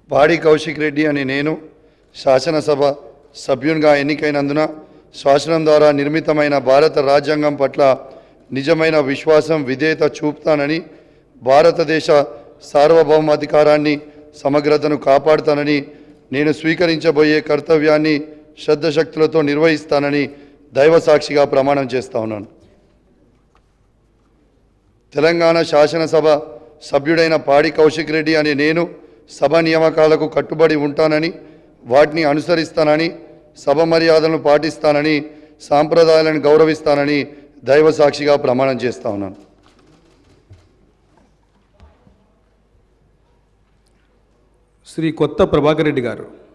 పాడి కౌశిక్ రెడ్డి అని నేను శాసనసభ సభ్యునిగా ఎన్నికైనందున శాసనం ద్వారా నిర్మితమైన భారత రాజ్యాంగం పట్ల నిజమైన విశ్వాసం విధేయత చూపుతానని భారతదేశ సార్వభౌమాధికారాన్ని సమగ్రతను కాపాడుతానని నేను స్వీకరించబోయే కర్తవ్యాన్ని శ్రద్ధశక్తులతో నిర్వహిస్తానని దైవ సాక్షిగా ప్రమాణం చేస్తా ఉన్నాను తెలంగాణ శాసనసభ సభ్యుడైన పాడి కౌశిక్ రెడ్డి అనే నేను సభ నియామకాలకు కట్టుబడి ఉంటానని వాటిని అనుసరిస్తానని సభ మర్యాదలను పాటిస్తానని సాంప్రదాయాలను గౌరవిస్తానని దైవ సాక్షిగా ప్రమాణం చేస్తా ఉన్నాను శ్రీ కొత్త ప్రభాకర్ రెడ్డి గారు